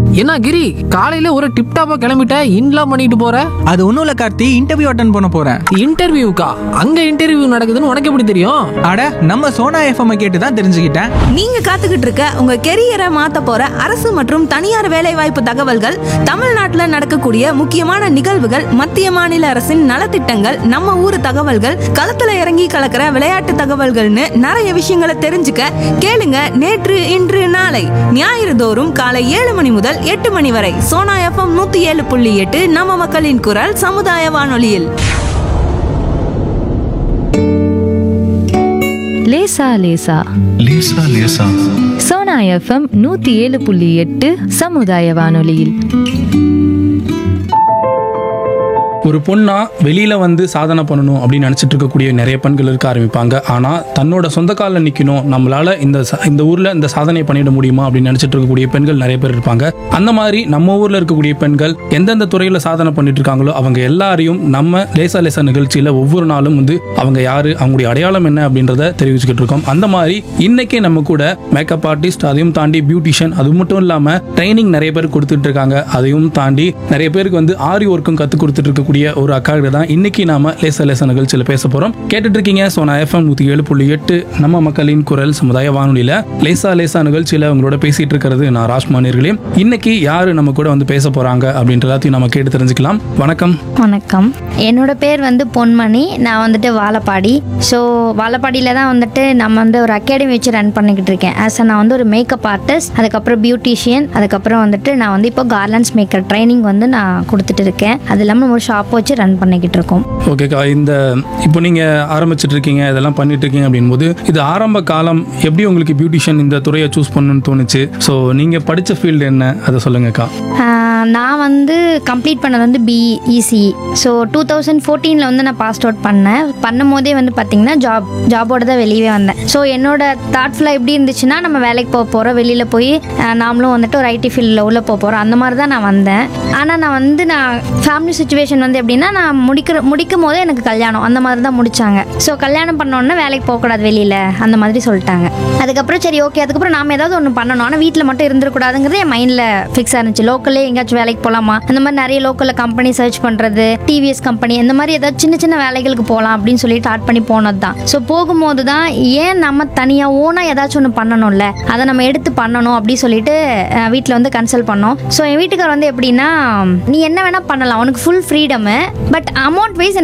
என்ன கிரி காலையில ஒரு டிப் டாப்பா கிளம்பிட்ட இன்லாம் பண்ணிட்டு போற அது ஒன்றும் இல்லை கார்த்தி இன்டர்வியூ அட்டன் பண்ண போகிறேன் இன்டர்வியூக்கா அங்க இன்டர்வியூ நடக்குதுன்னு உனக்கு எப்படி தெரியும் அட நம்ம சோனா எஃப்எம் கேட்டு தான் தெரிஞ்சுக்கிட்டேன் நீங்க காத்துக்கிட்டு இருக்க உங்க கெரியரை மாத்த போற அரசு மற்றும் தனியார் வேலைவாய்ப்பு தகவல்கள் தமிழ்நாட்டுல நடக்கக்கூடிய முக்கியமான நிகழ்வுகள் மத்திய மாநில அரசின் நலத்திட்டங்கள் நம்ம ஊர் தகவல்கள் களத்துல இறங்கி கலக்கிற விளையாட்டு தகவல்கள்னு நிறைய விஷயங்களை தெரிஞ்சுக்க கேளுங்க நேற்று இன்று நாளை ஞாயிறு தோறும் காலை ஏழு மணி முதல் எட்டு மணி வரை சோனா எஃப்எம் நூத்தி ஏழு புள்ளி எட்டு நம்ம மக்களின் குரல் சமுதாய வானொலியில் லேசா லேசா லேசா லேசா சோனா எஃப்எம் நூத்தி ஏழு புள்ளி எட்டு சமுதாய வானொலியில் ஒரு பொண்ணா வெளியில வந்து சாதனை பண்ணணும் அப்படின்னு நினைச்சிட்டு இருக்கக்கூடிய நிறைய பெண்கள் இருக்க ஆரம்பிப்பாங்க ஆனா தன்னோட சொந்த காலில் நிக்கணும் நம்மளால இந்த ச- இந்த ஊர்ல இந்த சாதனை பண்ணிட முடியுமா அப்படின்னு நினைச்சிட்டு இருக்கக்கூடிய பெண்கள் நிறைய பேர் இருப்பாங்க அந்த மாதிரி நம்ம ஊர்ல இருக்கக்கூடிய பெண்கள் எந்தெந்த துறையில சாதனை பண்ணிட்டு இருக்காங்களோ அவங்க எல்லாரையும் நம்ம லேசா லேசா நிகழ்ச்சியில ஒவ்வொரு நாளும் வந்து அவங்க யாரு அவங்களுடைய அடையாளம் என்ன அப்படின்றத தெரிவிச்சுக்கிட்டு இருக்கோம் அந்த மாதிரி இன்னைக்கே நம்ம கூட மேக்கப் ஆர்டிஸ்ட் அதையும் தாண்டி பியூட்டிஷியன் அது மட்டும் இல்லாம ட்ரைனிங் நிறைய பேர் கொடுத்துட்டு இருக்காங்க அதையும் தாண்டி நிறைய பேருக்கு வந்து ஆரி ஒர்க்கும் கத்து கொடுத்துட்டு இருக்கக்கூடிய ஒரு அக்கா கிட்ட தான் இன்னைக்கு நாம லேச லேச நிகழ்ச்சியில பேச போறோம் கேட்டுட்டு இருக்கீங்க சோனா எஃப்எம் நூத்தி ஏழு புள்ளி எட்டு நம்ம மக்களின் குரல் சமுதாய வானொலியில லேசா லேசா நிகழ்ச்சியில உங்களோட பேசிட்டு இருக்கிறது நான் ராஜ்மானியர்களே இன்னைக்கு யாரு நம்ம கூட வந்து பேச போறாங்க அப்படின்ற எல்லாத்தையும் நம்ம கேட்டு தெரிஞ்சுக்கலாம் வணக்கம் வணக்கம் என்னோட பேர் வந்து பொன்மணி நான் வந்துட்டு வாழப்பாடி ஸோ வாழப்பாடியில் தான் வந்துட்டு நம்ம வந்து ஒரு அகாடமி வச்சு ரன் பண்ணிக்கிட்டு இருக்கேன் ஆஸ் நான் வந்து ஒரு மேக்கப் ஆர்டிஸ்ட் அதுக்கப்புறம் பியூட்டிஷியன் அதுக்கப்புறம் வந்துட்டு நான் வந்து இப்போ கார்லண்ட்ஸ் மேக்கர் ட்ரைனிங் வந்து நான் கொடுத்துட்டு இருக்கேன் அது இல்லாமல் நம்ம ஒரு ஷாப் வச்சு ரன் பண்ணிக்கிட்டு இருக்கோம் ஓகேக்கா இந்த இப்போ நீங்க ஆரம்பிச்சிட்டு இருக்கீங்க இதெல்லாம் பண்ணிட்டு இருக்கீங்க அப்படின்போது இது ஆரம்ப காலம் எப்படி உங்களுக்கு பியூட்டிஷியன் இந்த துறையை சூஸ் பண்ணணும்னு தோணுச்சு ஸோ நீங்க படிச்ச ஃபீல்டு என்ன அதை சொல்லுங்கக்கா ஆஹ் நான் வந்து கம்ப்ளீட் பண்ணது வந்து பிஇசி ஸோ டூ தௌசண்ட் ஃபோர்டீனில் வந்து நான் பாஸ் அவுட் பண்ணேன் பண்ணும் போதே வந்து பார்த்தீங்கன்னா ஜாப் ஜாபோட தான் வெளியே வந்தேன் ஸோ என்னோட தாட்ஃபுல்லாக எப்படி இருந்துச்சுன்னா நம்ம வேலைக்கு போக போகிறோம் வெளியில் போய் ஆஹ் நாமளும் வந்துட்டு ஒரு ஐடி ஃபீல்டில் உள்ள போக போகிறோம் அந்த மாதிரி தான் நான் வந்தேன் ஆனால் நான் வந்து நான் ஃபேமிலி சுச்சுவேஷன் வந்து எப்படின்னா நான் முடிக்கிற முடிக்கும் போதே எனக்கு கல்யாணம் அந்த மாதிரி தான் முடிச்சாங்க ஸோ கல்யாணம் பண்ணோன்னே வேலைக்கு போகக்கூடாது வெளியில் அந்த மாதிரி சொல்லிட்டாங்க அதுக்கப்புறம் சரி ஓகே அதுக்கப்புறம் நாம ஏதாவது ஒன்று பண்ணணும் ஆனால் வீட்டில் மட்டும் இருந்துடக்கூடாதுங்கிறது என் மைண்டில் ஃபிக்ஸ் ஆயிருந்துச்சு லோக்கல்லே எங்கேயாச்சும் வேலைக்கு போகலாமா அந்த மாதிரி நிறைய லோக்கலில் கம்பெனி சர்ச் பண்ணுறது டிவிஎஸ் கம்பெனி இந்த மாதிரி ஏதாவது சின்ன சின்ன வேலைகளுக்கு போகலாம் அப்படின்னு சொல்லி ஸ்டார்ட் பண்ணி போனது தான் ஸோ போகும்போது தான் ஏன் நம்ம தனியாக ஓனாக ஏதாச்சும் ஒன்று பண்ணணும்ல அதை நம்ம எடுத்து பண்ணணும் அப்படின்னு சொல்லிட்டு வீட்டில் வந்து கன்சல்ட் பண்ணோம் ஸோ என் வீட்டுக்கார் வந்து எப்படின்னா நீ என்ன வேணால் பண்ணலாம் உனக்கு full freedom but amount wise